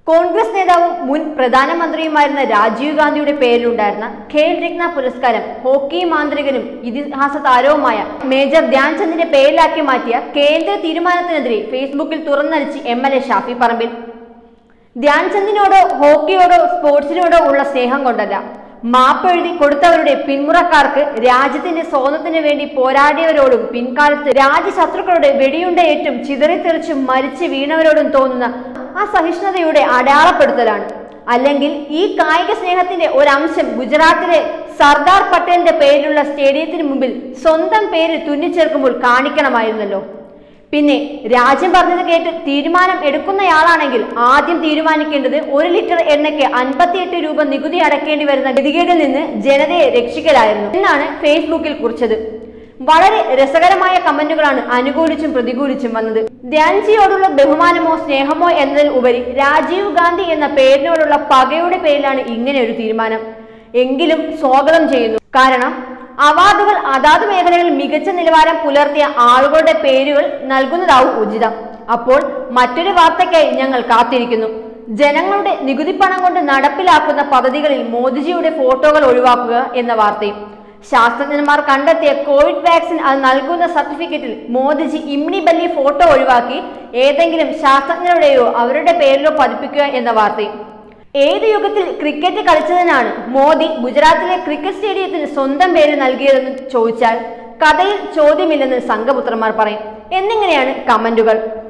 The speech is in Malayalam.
കോൺഗ്രസ് നേതാവും മുൻ പ്രധാനമന്ത്രിയുമായിരുന്ന രാജീവ് ഗാന്ധിയുടെ പേരിലുണ്ടായിരുന്ന ഖേൽ രത്ന പുരസ്കാരം ഹോക്കി മാന്ത്രികനും ഇതിഹാസ താരവുമായ മേജർ ധ്യാൻചന്ദിന്റെ പേരിലാക്കി മാറ്റിയ കേന്ദ്ര തീരുമാനത്തിനെതിരെ ഫേസ്ബുക്കിൽ തുറന്നടിച്ച് M L A Shafi Parambil ധ്യാൻചന്ദിനോടോ ഹോക്കിയോടോ സ്പോർട്സിനോടോ ഉള്ള സ്നേഹം കൊണ്ടല്ല മാപ്പ് എഴുതി കൊടുത്തവരുടെ പിന്മുറക്കാർക്ക് രാജ്യത്തിന്റെ സ്വാതന്ത്ര്യത്തിന് വേണ്ടി പോരാടിയവരോടും പിൻകാലത്ത് രാജ്യശത്രുക്കളുടെ വെടിയുണ്ടയേറ്റും ചിതറിത്തെറിച്ചും മരിച്ചു വീണവരോടും തോന്നുന്ന അസഹിഷ്ണുതയുടെ അടയാളപ്പെടുത്തലാണ് അല്ലെങ്കിൽ ഈ കായിക സ്നേഹത്തിന്റെ ഒരംശം ഗുജറാത്തിലെ സർദാർ പട്ടേലിന്റെ പേരിലുള്ള സ്റ്റേഡിയത്തിന് മുമ്പിൽ സ്വന്തം പേര് തുന്നിച്ചേർക്കുമ്പോൾ കാണിക്കണമായിരുന്നല്ലോ പിന്നെ രാജ്യം പറഞ്ഞത് കേട്ട് തീരുമാനം എടുക്കുന്നയാളാണെങ്കിൽ ആദ്യം തീരുമാനിക്കേണ്ടത് ഒരു ലിറ്റർ എണ്ണയ്ക്ക് അൻപത്തിയെട്ട് രൂപ നികുതി അടക്കേണ്ടി വരുന്ന ഗതികേടിൽ നിന്ന് ജനതയെ രക്ഷിക്കലായിരുന്നു എന്നാണ് ഫേസ്ബുക്കിൽ കുറിച്ചത് വളരെ രസകരമായ കമന്റുകളാണ് അനുകൂലിച്ചും പ്രതികൂലിച്ചും വന്നത് ധ്യാൻജിയോടുള്ള ബഹുമാനമോ സ്നേഹമോ എന്നതിൽ ഉപരി രാജീവ് ഗാന്ധി എന്ന പേരിനോടുള്ള പകയുടെ പേരിലാണ് ഇങ്ങനെ ഒരു തീരുമാനം എങ്കിലും സ്വാഗതം ചെയ്യുന്നു കാരണം അവാർഡുകൾ അതാത് മേഖലകളിൽ മികച്ച നിലവാരം പുലർത്തിയ ആളുകളുടെ പേരുകൾ നൽകുന്നതാവും ഉചിതം അപ്പോൾ മറ്റൊരു വാർത്തയ്ക്കായി ഞങ്ങൾ കാത്തിരിക്കുന്നു ജനങ്ങളുടെ നികുതിപ്പണം കൊണ്ട് നടപ്പിലാക്കുന്ന പദ്ധതികളിൽ മോദിജിയുടെ ഫോട്ടോകൾ ഒഴിവാക്കുക എന്ന വാർത്തയും ശാസ്ത്രജ്ഞന്മാർ കണ്ടെത്തിയ കോവിഡ് വാക്സിൻ അത് നൽകുന്ന സർട്ടിഫിക്കറ്റിൽ മോദിജി ഇമ്നി ബല്ലി ഫോട്ടോ ഒഴിവാക്കി ഏതെങ്കിലും ശാസ്ത്രജ്ഞരുടെയോ അവരുടെ പേരിലോ പതിപ്പിക്കുക എന്ന വാർത്തയും ഏത് യുഗത്തിൽ ക്രിക്കറ്റ് കളിച്ചതിനാണ് മോദി ഗുജറാത്തിലെ ക്രിക്കറ്റ് സ്റ്റേഡിയത്തിന് സ്വന്തം പേര് നൽകിയതെന്ന് ചോദിച്ചാൽ കഥയിൽ ചോദ്യമില്ലെന്ന് സംഘപുത്രന്മാർ പറയും എന്നിങ്ങനെയാണ് കമന്റുകൾ